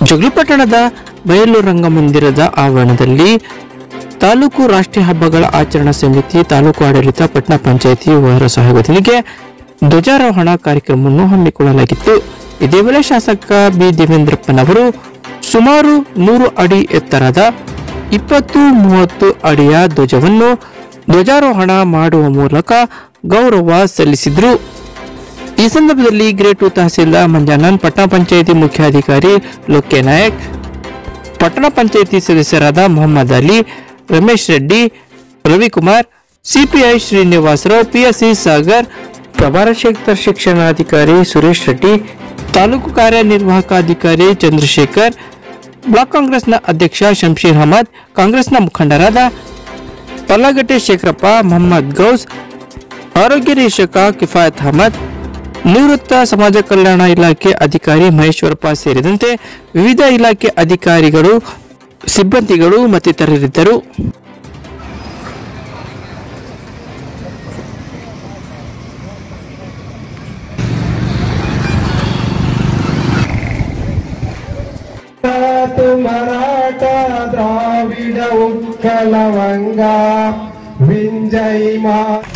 ಜಗಳಪಟ್ಟಣದ ಬಯಲು ರಂಗಮಂದಿರದ ಆವರಣದಲ್ಲಿ ತಾಲೂಕು ರಾಷ್ಟ್ರೀಯ ಹಬ್ಬಗಳ ಆಚರಣಾ ಸಮಿತಿ ತಾಲೂಕು ಆಡಳಿತ ಪಟ್ಟಣ ಪಂಚಾಯಿತಿ ಇವರ ಸಹಯೋಗದೊಂದಿಗೆ ಧ್ವಜಾರೋಹಣ ಕಾರ್ಯಕ್ರಮವನ್ನು ಹಮ್ಮಿಕೊಳ್ಳಲಾಗಿತ್ತು ಇದೇ ವೇಳೆ ಶಾಸಕ ಬಿ ದೇವೇಂದ್ರಪ್ಪನವರು ಸುಮಾರು ನೂರು ಅಡಿ ಎತ್ತರದ ಇಪ್ಪತ್ತು ಮೂವತ್ತು ಅಡಿಯ ಧ್ವಜವನ್ನು ಧ್ವಜಾರೋಹಣ ಮಾಡುವ ಮೂಲಕ ಗೌರವ ಸಲ್ಲಿಸಿದರು ಈ ಸಂದರ್ಭದಲ್ಲಿ ಗ್ರೇಟ್ ಟು ತಹಸೀಲ್ದಾರ್ ಮಂಜಾನನ್ ಪಟ್ಟಣ ಪಂಚಾಯಿತಿ ಮುಖ್ಯಾಧಿಕಾರಿ ಲೋಕೆ ನಾಯಕ್ ಪಟ್ಟಣ ಪಂಚಾಯಿತಿ ಸದಸ್ಯರಾದ ಮೊಹಮ್ಮದ್ ಅಲಿ ರಮೇಶ್ ರೆಡ್ಡಿ ರವಿಕುಮಾರ್ ಸಿಪಿಐ ಶ್ರೀನಿವಾಸರಾವ್ ಪಿಎಸ್ಸಿ ಸಾಗರ್ ಪ್ರಭಾರ ಕ್ಷೇತ್ರ ಶಿಕ್ಷಣಾಧಿಕಾರಿ ಸುರೇಶ್ ರೆಡ್ಡಿ ತಾಲೂಕು ಕಾರ್ಯನಿರ್ವಾಹಕ ಅಧಿಕಾರಿ ಚಂದ್ರಶೇಖರ್ ಬ್ಲಾಕ್ ಕಾಂಗ್ರೆಸ್ನ ಅಧ್ಯಕ್ಷ ಶಂಶೀರ್ ಅಹಮದ್ ಕಾಂಗ್ರೆಸ್ನ ಮುಖಂಡರಾದ ಪಲ್ಲಗಟ್ಟೆ ಶೇಖರಪ್ಪ ಮೊಹಮ್ಮದ್ ಗೌಸ್ ಆರೋಗ್ಯ ನಿರೀಕ್ಷಕ ಕಿಫಾಯತ್ ಅಹಮದ್ ನಿವೃತ್ತ ಸಮಾಜ ಕಲ್ಯಾಣ ಇಲಾಖೆ ಅಧಿಕಾರಿ ಮಹೇಶ್ವರಪ್ಪ ಸೇರಿದಂತೆ ವಿವಿಧ ಇಲಾಖೆ ಅಧಿಕಾರಿಗಳು ಸಿಬ್ಬಂದಿಗಳು ಮತ್ತಿತರರಿದ್ದರು ಗುಜರಾತ್ ಮರಾಠ ದ್ರಾವಿಡ ಉತ್ಕಲ ವಂಗ ವಿಂಜೈ ಮಾ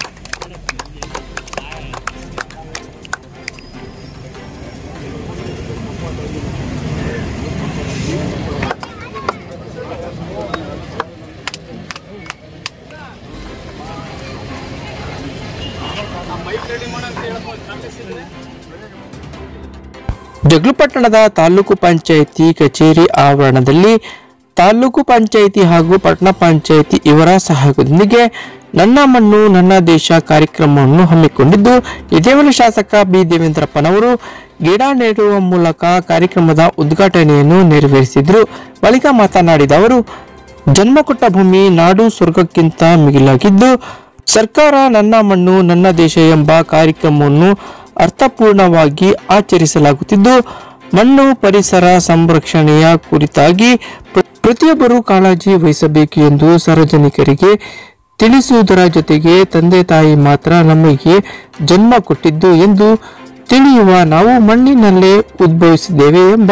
ಜಗಳಪಟ್ಟಣದ ತಾಲೂಕು ಪಂಚಾಯಿತಿ ಕಚೇರಿ ಆವರಣದಲ್ಲಿ ತಾಲೂಕು ಪಂಚಾಯಿತಿ ಹಾಗೂ ಪಟ್ಟಣ ಪಂಚಾಯಿತಿ ಇವರ ಸಹಯೋಗದೊಂದಿಗೆ ನನ್ನ ಮಣ್ಣು ನನ್ನ ದೇಶ ಕಾರ್ಯಕ್ರಮವನ್ನು ಹಮ್ಮಿಕೊಂಡಿದ್ದು ಇದೇ ವೇಳೆ ಶಾಸಕ ಬಿ ದೇವೇಂದ್ರಪ್ಪನವರು ಗಿಡ ನೆಡುವ ಮೂಲಕ ಕಾರ್ಯಕ್ರಮದ ಉದ್ಘಾಟನೆಯನ್ನು ನೆರವೇರಿಸಿದರು ಬಳಿಕ ಮಾತನಾಡಿದ ಅವರು ಜನ್ಮ ಕೊಟ್ಟ ಭೂಮಿ ನಾಡು ಸ್ವರ್ಗಕ್ಕಿಂತ ಮಿಗಿಲಾಗಿದ್ದು ಸರ್ಕಾರ ನನ್ನ ಮಣ್ಣು ನನ್ನ ದೇಶ ಎಂಬ ಕಾರ್ಯಕ್ರಮವನ್ನು ಅರ್ಥಪೂರ್ಣವಾಗಿ ಆಚರಿಸಲಾಗುತ್ತಿದ್ದು ಮಣ್ಣು ಪರಿಸರ ಸಂರಕ್ಷಣೆಯ ಕುರಿತಾಗಿ ಪ್ರ- ಪ್ರತಿಯೊಬ್ಬರೂ ಕಾಳಜಿ ವಹಿಸಬೇಕು ಎಂದು ಸಾರ್ವಜನಿಕರಿಗೆ ತಿಳಿಸುವುದರ ಜೊತೆಗೆ ತಂದೆ ತಾಯಿ ಮಾತ್ರ ನಮಗೆ ಜನ್ಮ ಕೊಟ್ಟಿದ್ದು ಎಂದು ತಿಳಿಯುವ ನಾವು ಮಣ್ಣಿನಲ್ಲೇ ಉದ್ಭವಿಸಿದ್ದೇವೆ ಎಂಬ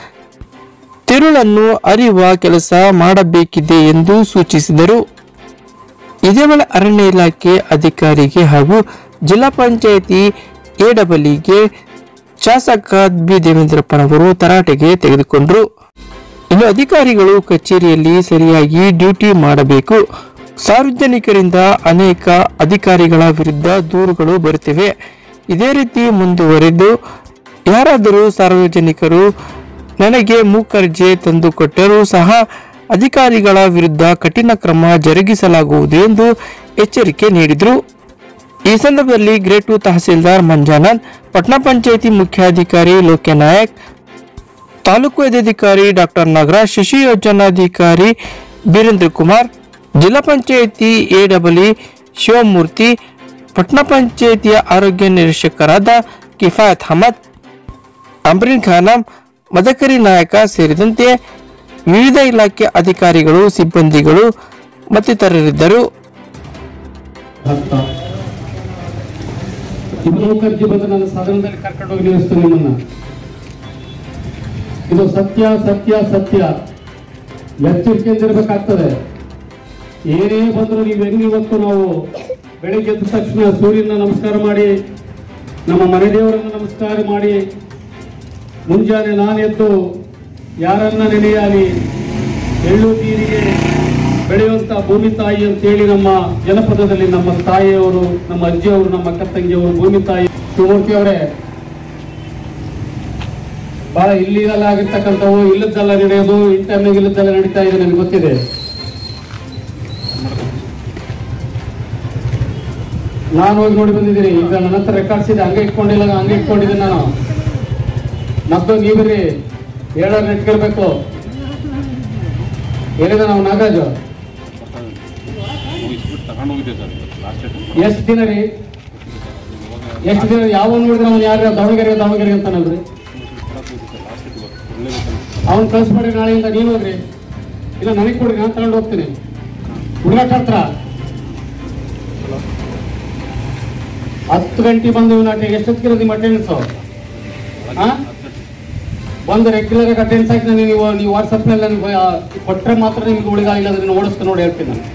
ತಿರುಳನ್ನು ಅರಿಯುವ ಕೆಲಸ ಮಾಡಬೇಕಿದೆ ಎಂದು ಸೂಚಿಸಿದರು ಇದೇ ವೇಳೆ ಅರಣ್ಯ ಇಲಾಖೆ ಅಧಿಕಾರಿಗೆ ಹಾಗೂ ಜಿಲ್ಲಾ ಪಂಚಾಯಿತಿ ಎಡಬಲಿಗೆ ಶಾಸಕ ಬಿ ದೇವೇಂದ್ರಪ್ಪನವರು ತರಾಟೆಗೆ ತೆಗೆದುಕೊಂಡರು ಇನ್ನು ಅಧಿಕಾರಿಗಳು ಕಚೇರಿಯಲ್ಲಿ ಸರಿಯಾಗಿ ಡ್ಯೂಟಿ ಮಾಡಬೇಕು ಸಾರ್ವಜನಿಕರಿಂದ ಅನೇಕ ಅಧಿಕಾರಿಗಳ ವಿರುದ್ಧ ದೂರುಗಳು ಬರುತ್ತಿವೆ ಇದೇ ರೀತಿ ಮುಂದುವರೆದು ಯಾರಾದರೂ ಸಾರ್ವಜನಿಕರು ನನಗೆ ಮೂಕರ್ಜೆ ತಂದುಕೊಟ್ಟರೂ ಸಹ ಅಧಿಕಾರಿಗಳ ವಿರುದ್ಧ ಕಠಿಣ ಕ್ರಮ ಜರುಗಿಸಲಾಗುವುದು ಎಂದು ಎಚ್ಚರಿಕೆ ನೀಡಿದರು ಈ ಸಂದರ್ಭದಲ್ಲಿ ಗ್ರೇಟ್ ಟು ತಹಸೀಲ್ದಾರ್ ಮಂಜಾನಂದ್ ಪಟ್ಟಣ ಪಂಚಾಯಿತಿ ಮುಖ್ಯಾಧಿಕಾರಿ ಲೋಕೆ ನಾಯಕ್ ತಾಲೂಕು ವೈದ್ಯಾಧಿಕಾರಿ ಡಾಕ್ಟರ್ ನಾಗರಾಜ್ ಶಿಶು ಯೋಜನಾಧಿಕಾರಿ ಬೀರೇಂದ್ರ ಕುಮಾರ್ ಜಿಲ್ಲಾ ಪಂಚಾಯಿತಿ ಎಡಬ್ಲ್ಯೂ ಶಿವಮೂರ್ತಿ ಪಟ್ಟಣ ಪಂಚಾಯಿತಿಯ ಆರೋಗ್ಯ ನಿರೀಕ್ಷಕರಾದ ಕಿಫಾಯತ್ ಅಹಮದ್ ಅಮ್ರೀನ್ ಖಾನಂ ಮದಕರಿ ನಾಯಕ ಸೇರಿದಂತೆ ವಿವಿಧ ಇಲಾಖೆ ಅಧಿಕಾರಿಗಳು ಸಿಬ್ಬಂದಿಗಳು ಮತ್ತಿತರರಿದ್ದರು ಭಕ್ತ ಇದು ಮುಖರ್ಜಿ ಬಂದು ನನ್ನ ಸದನದಲ್ಲಿ ಕರ್ಕೊಂಡು ಹೋಗಿ ನಿಲ್ಲಿಸ್ತು ನಿಮ್ಮನ್ನ ಇದು ಸತ್ಯ ಸತ್ಯ ಸತ್ಯ ಎಚ್ಚರಿಕೆಯಿಂದ ಇರಬೇಕಾಗ್ತದೆ ಏನೇ ಬಂದರೂ ನೀವು ಹೆಂಗೆ ಇವತ್ತು ನಾವು ಬೆಳಿಗ್ಗೆ ಎದ್ದ ತಕ್ಷಣ ಸೂರ್ಯನ ನಮಸ್ಕಾರ ಮಾಡಿ ನಮ್ಮ ಮನೆ ದೇವರನ್ನು ನಮಸ್ಕಾರ ಮಾಡಿ ಮುಂಜಾನೆ ನಾನೆದ್ದು ಯಾರನ್ನ ನೆನೆಯಾಲಿ ಎಳ್ಳು ನೀರಿಗೆ ಬೆಳೆಯುವಂತ ಭೂಮಿ ತಾಯಿ ಅಂತೇಳಿ ನಮ್ಮ ಜನಪದದಲ್ಲಿ ನಮ್ಮ ತಾಯಿಯವರು ನಮ್ಮ ಅಜ್ಜಿಯವರು ನಮ್ಮ ಅಕ್ಕ ತಂಗಿಯವರು ಭೂಮಿ ತಾಯಿ ಶಿವಮೂರ್ತಿ ಅವರೇ ಬಹಳ ಇಲ್ಲಿದೆಲ್ಲ ಆಗಿರ್ತಕ್ಕಂಥವು ಇಲ್ಲದ್ದೆಲ್ಲ ನಡೆಯೋದು ಇಂಟರ್ನಾಗ ಇಲ್ಲದ್ದೆಲ್ಲ ನಡೀತಾ ಇದೆ ನನಗೆ ಗೊತ್ತಿದೆ ನಾನು ಹೋಗಿ ನೋಡಿ ಬಂದಿದ್ದೀನಿ ಈಗ ನನ್ನ ಹತ್ರ ರೆಕಾರ್ಡ್ಸ್ ಇದೆ ಹಂಗೆ ಇಟ್ಕೊಂಡಿಲ್ಲ ಹಂಗೆ ಇಟ್ಕೊಂಡಿದ್ದೀನಿ ನಾನು ನಮ್ದು ನೀವ್ರಿ ಹೇಳೋರ್ ಇಟ್ಕೊಳ್ಬೇಕು ಎಲ್ಲಿದೆ ನಾವು ನಾಗರಾಜು ಎಷ್ಟು ದಿನ ರೀ ಎಷ್ಟು ದಿನ ಯಾವ ನೋಡಿದ್ರೆ ಅವ್ನು ಯಾರು ದಾವಣಗೆರೆ ದಾವಣಗೆರೆ ಅಂತಾನಲ್ರಿ ಅವ್ನು ಕಳಿಸ್ಬೇಡ್ರಿ ನಾಳೆಯಿಂದ ನೀವು ಹೋಗ್ರಿ ಇಲ್ಲ ನನಗೆ ಕೊಡ್ರಿ ನಾನು ತಗೊಂಡು ಹೋಗ್ತೀನಿ ಹುಡುಗಾಟ ಹತ್ರ ಹತ್ತು ಗಂಟೆ ಬಂದು ನಾಟಿಗೆ ಎಷ್ಟೊತ್ತಿಗೆ ನಿಮ್ಮ ಅಟೆಂಡೆನ್ಸ್ ಹಾ ಒಂದು ರೆಗ್ಯುಲರ್ ಆಗಿ ಅಟೆಂಡ್ಸ್ ಆಗಿ ನನಗೆ ನೀವು ನೀವು ವಾಟ್ಸಪ್ನಲ್ಲಿ ನನಗೆ ಆ, ಕೊಟ್ರೆ ಮಾತ್ರ ನಿಮ್ಗೆ ಉಳಿಗ ಇಲ್ಲ ಅದನ್ನು ಓಡಿಸ್ತಾ ನೋಡಿ ಹೇಳ್ತೀನಿ ನಾನು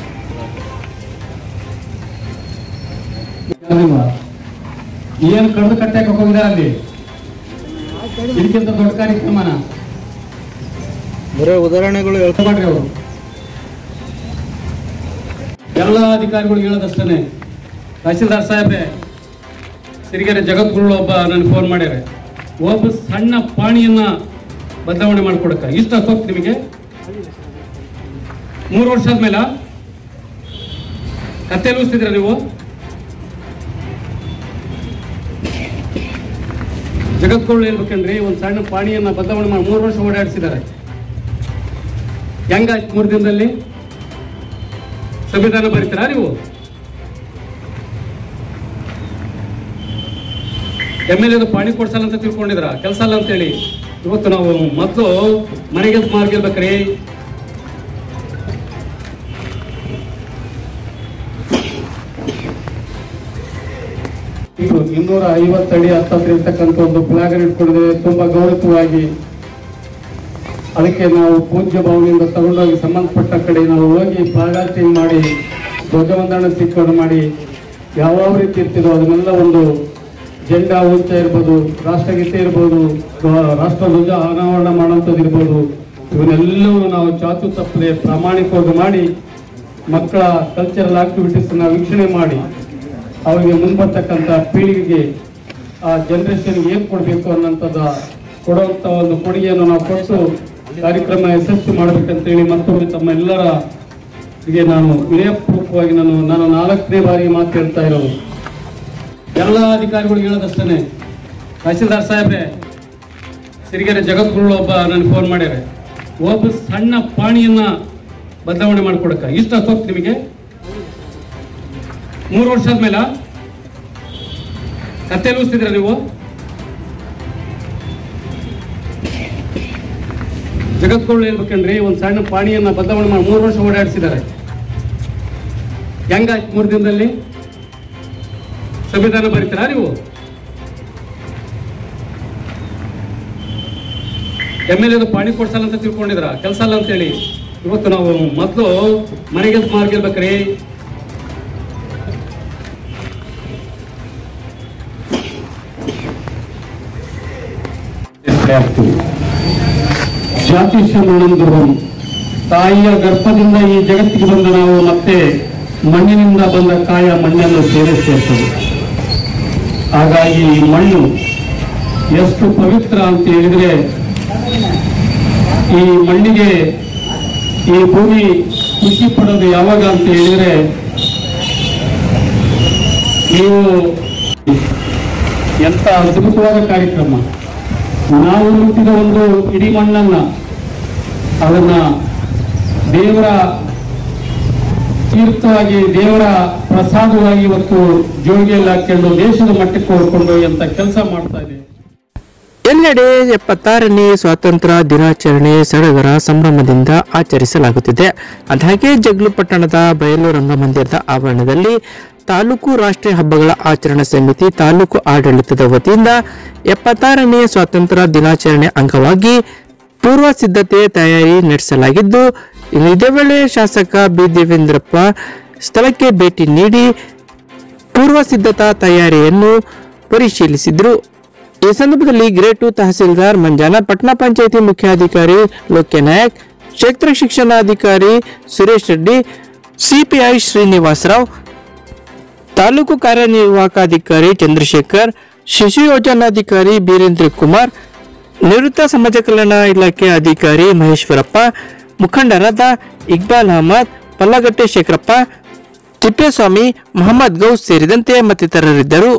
ಅಲ್ವಾ? ಏನು ಕಡ್ದು ಕಟ್ಟಾಕ ಹೋಗಿದಾರೆ ಅಲ್ಲಿ ಇದಕ್ಕಿಂತ ದೊಡ್ಡ ಕಾರ್ಯಕ್ರಮನ ಬರೋ ಉದಾಹರಣೆಗಳು ಅರ್ಥ ಮಾಡ್ರಿ ಅವರು ಎಲ್ಲ ಅಧಿಕಾರಿಗಳು ಹೇಳೋದಷ್ಟೇ ತಹಸೀಲ್ದಾರ್ ಸಾಹೇಬ್ರೆ ಸಿರಿಗೆರೆ ಜಗದ್ಗುರು ಒಬ್ಬ ನನಗೆ ಫೋನ್ ಮಾಡ್ಯಾರ ಒಬ್ಬ ಸಣ್ಣ ಪಾಣಿಯನ್ನ ಬದಲಾವಣೆ ಮಾಡ್ಕೊಡಕ ಇಷ್ಟ ಸೊಪ್ಪು ನಿಮಗೆ ಮೂರು ವರ್ಷ ಆದ್ಮೇಲೆ ಕತ್ತೆ ಲೂಸ್ತಿದ್ರ ನೀವು ಜಗದ್ಗುರು ಹೇಳ್ಬೇಕಂದ್ರೆ ಒಂದು ಸಣ್ಣ ಪಾಣಿಯನ್ನ ಬದಲಾವಣೆ ಮಾಡಿ ಮೂರು ವರ್ಷ ಓಡಾಡಿಸಿದ್ದಾರೆ ಹೆಂಗಾಯ್ತು ಮೂರು ದಿನದಲ್ಲಿ ಸಂವಿಧಾನ ಬರೀತೀರಾ ನೀವು ಎಮ್ ಎಲ್ ಎದು ಪಾಣಿ ಕೊಡ್ಸಲ್ಲ ಅಂತ ತಿಳ್ಕೊಂಡಿದ್ರ ಕೆಲಸ ಅಲ್ಲ ಅಂತೇಳಿ ಇವತ್ತು ನಾವು ಮೊದಲು ಮನೆಗೆ ಮಾರ್ಗಿರ್ಬೇಕ್ರಿ ಇದು ಇನ್ನೂರ ಐವತ್ತಡಿ ಹತ್ತತ್ರ ಇರ್ತಕ್ಕಂಥ ಒಂದು ಫ್ಲಾಗ್ ಇಟ್ಕೊಂಡಿದ್ದೇವೆ ತುಂಬಾ ಗೌರವವಾಗಿ ಅದಕ್ಕೆ ನಾವು ಪೂಜ್ಯ ಭಾವನೆಯಿಂದ ತಗೊಂಡೋಗಿ ಸಂಬಂಧಪಟ್ಟ ಕಡೆ ನಾವು ಹೋಗಿ ಫ್ಲಾಗಾರ್ಟಿಂಗ್ ಮಾಡಿ ಧ್ವಜವಂದನ ಸ್ವೀಕಾರ ಮಾಡಿ ಯಾವ ರೀತಿ ಇರ್ತಿದೋ ಅದನ್ನೆಲ್ಲ ಒಂದು ಜೆಂಡಾ ಉಂಚ ಇರ್ಬೋದು ರಾಷ್ಟ್ರಗೀತೆ ಇರ್ಬೋದು ಅಥವಾ ರಾಷ್ಟ್ರಧ್ವಜ ಅನಾವರಣ ಮಾಡೋಂಥದ್ದು ಇರ್ಬೋದು ಇವನ್ನೆಲ್ಲವೂ ನಾವು ಚಾಚು ತಪ್ಪದೆ ಪ್ರಾಮಾಣಿಕವಾಗಿ ಮಾಡಿ ಮಕ್ಕಳ ಕಲ್ಚರಲ್ ಆಕ್ಟಿವಿಟೀಸ್ ವೀಕ್ಷಣೆ ಮಾಡಿ ಅವರಿಗೆ ಮುಂಬರ್ತಕ್ಕಂಥ ಪೀಳಿಗೆಗೆ ಆ ಜನರೇಷನ್ ಏನ್ ಕೊಡಬೇಕು ಅನ್ನೋಂಥದ್ದು ಕೊಡುವಂತ ಒಂದು ಕೊಡುಗೆಯನ್ನು ನಾವು ಕೊಟ್ಟು ಕಾರ್ಯಕ್ರಮ ಯಶಸ್ವಿ ಮಾಡ್ಬೇಕಂತೇಳಿ ಮತ್ತೊಮ್ಮೆ ತಮ್ಮ ಎಲ್ಲರ ಗೆ ನಾನು ವಿನಯಪೂರ್ವಕವಾಗಿ ನಾನು ನಾನು ನಾಲ್ಕನೇ ಬಾರಿ ಮಾತು ಹೇಳ್ತಾ ಇರೋದು ಎಲ್ಲ ಅಧಿಕಾರಿಗಳು ಹೇಳೋದಷ್ಟೇ ತಹಸೀಲ್ದಾರ್ ಸಾಹೇಬ್ರೆ ಸಿರಿಗೆರೆ ಜಗದ್ಗುರು ಒಬ್ಬ ನನಗೆ ಫೋನ್ ಮಾಡ್ಯಾರ ಒಬ್ಬ ಸಣ್ಣ ಪಾಣಿಯನ್ನ ಬದಲಾವಣೆ ಮಾಡ್ಕೊಡಕ ಇಷ್ಟ ಸೊಪ್ಪು ನಿಮಗೆ ಮೂರು ವರ್ಷ ಆದ್ಮೇಲೆ ಕತ್ತೆ ಲೂಸ್ತಿದ್ರ ನೀವು ಜಗತ್ಗಳು ಹೇಳ್ಬೇಕಂದ್ರೆ ಒಂದು ಸಣ್ಣ ಪಾಣಿಯನ್ನ ಬದಲಾವಣೆ ಮಾಡಿ ಮೂರು ವರ್ಷ ಓಡಾಡಿಸಿದ್ದಾರೆ ಹೆಂಗಾಯ್ತು ಮೂರು ದಿನದಲ್ಲಿ ಸಂವಿಧಾನ ಬರೀತೀರಾ ನೀವು ಎಮ್ ಎಲ್ ಎದು ಪಾಣಿ ಕೊಡ್ಸಲ್ಲ ಅಂತ ತಿಳ್ಕೊಂಡಿದ್ರ ಕೆಲಸ ಅಲ್ಲ ಅಂತೇಳಿ ಇವತ್ತು ನಾವು ಮೊದಲು ಮನೆಗೆ ಮಾರ್ಗಿರ್ಬೇಕ್ರಿ ಆಗ್ತೀವಿ ಜಾತಿ ಶ್ರಮಣಂದರು ತಾಯಿಯ ಗರ್ಭದಿಂದ ಈ ಜಗತ್ತಿಗೆ ಬಂದ ನಾವು ಮತ್ತೆ ಮಣ್ಣಿನಿಂದ ಬಂದ ಕಾಯ ಮಣ್ಣನ್ನು ಸೇರಿಸ್ತೇವೆ ಹಾಗಾಗಿ ಈ ಮಣ್ಣು ಎಷ್ಟು ಪವಿತ್ರ ಅಂತ ಹೇಳಿದ್ರೆ ಈ ಮಣ್ಣಿಗೆ ಈ ಭೂಮಿ ಖುಷಿ ಪಡೋದು ಯಾವಾಗ ಅಂತ ಹೇಳಿದ್ರೆ ನೀವು ಎಂತ ಅದ್ಭುತವಾದ ಕಾರ್ಯಕ್ರಮ ನಾವು ಹುಟ್ಟಿದ ಒಂದು ಇಡೀ ಮಣ್ಣನ್ನ ಅದನ್ನ ದೇವರ ತೀರ್ಥವಾಗಿ ದೇವರ ಪ್ರಸಾದವಾಗಿ ಇವತ್ತು ಜೋಗಿಯಲ್ಲಿ ಹಾಕೊಂಡು ದೇಶದ ಮಟ್ಟಕ್ಕೆ ಹೊಡ್ಕೊಂಡು ಅಂತ ಕೆಲಸ ಮಾಡ್ತಾ ಇದೆ ಎಲ್ಲೆಡೆ ಎಪ್ಪತ್ತಾರನೇ ಸ್ವಾತಂತ್ರ್ಯ ದಿನಾಚರಣೆ ಸಡಗರ ಸಂಭ್ರಮದಿಂದ ಆಚರಿಸಲಾಗುತ್ತಿದೆ ಅದಾಗೆ ಜಗ್ಲು ಪಟ್ಟಣದ ಬಯಲು ರಂಗಮಂದಿರದ ಆವರಣದಲ್ಲಿ ತಾಲೂಕು ರಾಷ್ಟ್ರೀಯ ಹಬ್ಬಗಳ ಆಚರಣಾ ಸಮಿತಿ ತಾಲೂಕು ಆಡಳಿತದ ವತಿಯಿಂದ ಎಪ್ಪತ್ತಾರನೇ ಸ್ವಾತಂತ್ರ್ಯ ದಿನಾಚರಣೆ ಅಂಗವಾಗಿ ಪೂರ್ವ ಸಿದ್ಧತೆ ತಯಾರಿ ನಡೆಸಲಾಗಿದ್ದು ಇನ್ನು ಇದೇ ವೇಳೆ ಶಾಸಕ ಬಿ ದೇವೇಂದ್ರಪ್ಪ ಸ್ಥಳಕ್ಕೆ ಭೇಟಿ ನೀಡಿ ಪೂರ್ವ ಸಿದ್ಧತಾ ತಯಾರಿಯನ್ನು ಪರಿಶೀಲಿಸಿದ್ರು ಈ ಸಂದರ್ಭದಲ್ಲಿ ಗ್ರೇಟು ತಹಸೀಲ್ದಾರ್ ಮಂಜಾನ ಪಟ್ನಾ ಪಂಚಾಯಿತಿ ಮುಖ್ಯಾಧಿಕಾರಿ ಲೋಕ್ಯ ನಾಯಕ್ ಕ್ಷೇತ್ರ ಶಿಕ್ಷಣಾಧಿಕಾರಿ ಸುರೇಶ್ ರೆಡ್ಡಿ ಸಿಪಿಐ ಶ್ರೀನಿವಾಸರಾವ್ ತಾಲೂಕು ಕಾರ್ಯನಿರ್ವಾಹಕಾಧಿಕಾರಿ ಚಂದ್ರಶೇಖರ್ ಶಿಶು ಯೋಜನಾಧಿಕಾರಿ ಬೀರೇಂದ್ರ ಕುಮಾರ್ ನಿವೃತ್ತ ಸಮಾಜ ಕಲ್ಯಾಣ ಇಲಾಖೆ ಅಧಿಕಾರಿ ಮಹೇಶ್ವರಪ್ಪ ಮುಖಂಡರಾದ ಇಕ್ಬಾಲ್ ಅಹಮದ್ ಪಲ್ಲಗಟ್ಟೆ ಶೇಖರಪ್ಪ ತಿಪ್ಪೇಸ್ವಾಮಿ ಮೊಹಮ್ಮದ್ ಗೌಸ್ ಸೇರಿದಂತೆ ಮತ್ತಿತರರಿದ್ದರು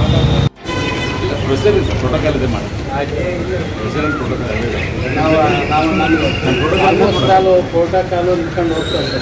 ಪ್ರೊಸೀಜರ್ ಪ್ರೋಟೋಕಾಲ್ ಇದೆ ಮಾಡಿ ಪ್ರೊಸೀಜರ್ ಪ್ರೋಟೋಕಾಲ್ ಇದೆ ಕಾಲು ಪ್ರೋಟೋಕಾಲು ನಿಂತ್ಕೊಂಡು ಹೋಗ್ತಾ ಇದ್ದಾರೆ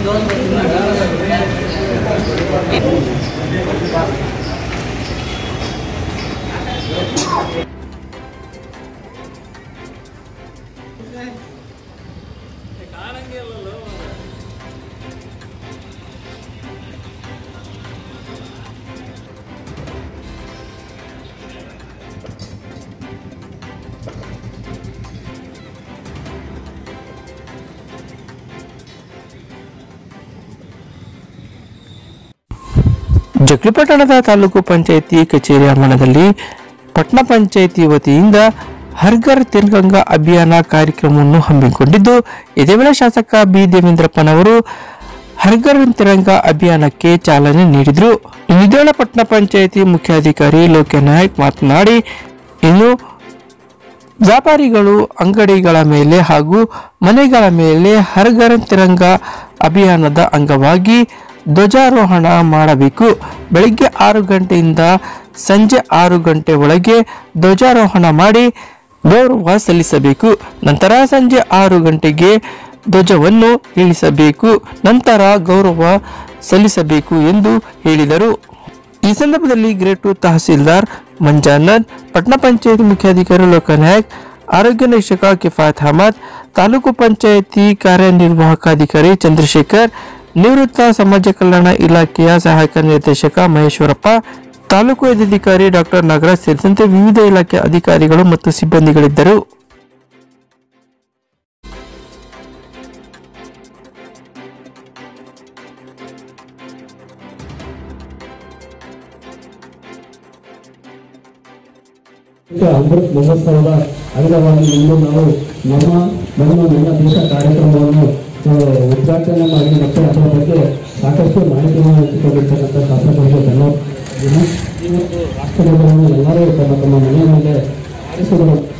ಜಕ್ಲಿಪಟ್ಟಣದ ತಾಲೂಕು ಪಂಚಾಯಿತಿ ಕಚೇರಿ ಆವರಣದಲ್ಲಿ ಪಟ್ಟಣ ಪಂಚಾಯಿತಿ ವತಿಯಿಂದ ಹರ್ಘರ್ ತಿರಂಗ ಅಭಿಯಾನ ಕಾರ್ಯಕ್ರಮವನ್ನು ಹಮ್ಮಿಕೊಂಡಿದ್ದು ಇದೇ ವೇಳೆ ಶಾಸಕ ಬಿ ದೇವೇಂದ್ರಪ್ಪನವರು ಹರ್ಘರ್ ತಿರಂಗ ಅಭಿಯಾನಕ್ಕೆ ಚಾಲನೆ ನೀಡಿದರು ಇದೇ ವೇಳೆ ಪಟ್ಟಣ ಪಂಚಾಯಿತಿ ಮುಖ್ಯಾಧಿಕಾರಿ ಲೋಕನಾಯಕ್ ಮಾತನಾಡಿ ಇನ್ನು ವ್ಯಾಪಾರಿಗಳು ಅಂಗಡಿಗಳ ಮೇಲೆ ಹಾಗೂ ಮನೆಗಳ ಮೇಲೆ ಹರ್ಘರ್ ತಿರಂಗ ಅಭಿಯಾನದ ಅಂಗವಾಗಿ ಧ್ವಜಾರೋಹಣ ಮಾಡಬೇಕು ಬೆಳಿಗ್ಗೆ ಆರು ಗಂಟೆಯಿಂದ ಸಂಜೆ ಆರು ಗಂಟೆ ಒಳಗೆ ಧ್ವಜಾರೋಹಣ ಮಾಡಿ ಗೌರವ ಸಲ್ಲಿಸಬೇಕು ನಂತರ ಸಂಜೆ ಆರು ಗಂಟೆಗೆ ಧ್ವಜವನ್ನು ಇಳಿಸಬೇಕು ನಂತರ ಗೌರವ ಸಲ್ಲಿಸಬೇಕು ಎಂದು ಹೇಳಿದರು ಈ ಸಂದರ್ಭದಲ್ಲಿ ಗ್ರೇಟ್ ಟು ತಹಸೀಲ್ದಾರ್ ಮಂಜಾನಂದ್ ಪಟ್ಟಣ ಪಂಚಾಯತಿ ಮುಖ್ಯಾಧಿಕಾರಿ ಲೋಕನಾಯಕ್ ಆರೋಗ್ಯ ನಿರೀಕ್ಷಕ ಕಿಫಾತ್ ಅಹಮದ್ ತಾಲೂಕು ಪಂಚಾಯತಿ ಕಾರ್ಯನಿರ್ವಾಹಕಾಧಿಕಾರಿ ಚಂದ್ರಶೇಖರ್ ನಿವೃತ್ತ ಸಮಾಜ ಕಲ್ಯಾಣ ಇಲಾಖೆಯ ಸಹಾಯಕ ನಿರ್ದೇಶಕ ಮಹೇಶ್ವರಪ್ಪ ತಾಲೂಕು ವೈದ್ಯಾಧಿಕಾರಿ ಡಾಕ್ಟರ್ ನಾಗರಾಜ್ ಸೇರಿದಂತೆ ವಿವಿಧ ಇಲಾಖೆ ಅಧಿಕಾರಿಗಳು ಮತ್ತು ಸಿಬ್ಬಂದಿಗಳಿದ್ದರು ಅಮೃತ್ ಮಹೋತ್ಸವದ ಅಂಗವಾಗಿ ಇಂದು ನಾವು ನಮ್ಮ ನಮ್ಮ ನನ್ನ ದೇಶ ಕಾರ್ಯಕ್ರಮವನ್ನು ಆ, ಉದ್ಘಾಟನೆ ಮಾಡಿ ಮತ್ತೆ ಅದರ ಬಗ್ಗೆ ಸಾಕಷ್ಟು ಮಾಹಿತಿಯನ್ನು ಹಂಚಿಕೊಂಡಿರ್ತಕ್ಕಂಥ ಶಾಸಕರಿಗೆ ಧನ್ಯವಾದ ಈ ಒಂದು ರಾಷ್ಟ್ರಧ್ವಜವನ್ನು ಎಲ್ಲರೂ ತಮ್ಮ ತಮ್ಮ ಮನೆಯ ಮೇಲೆ ಆರಿಸುವುದರ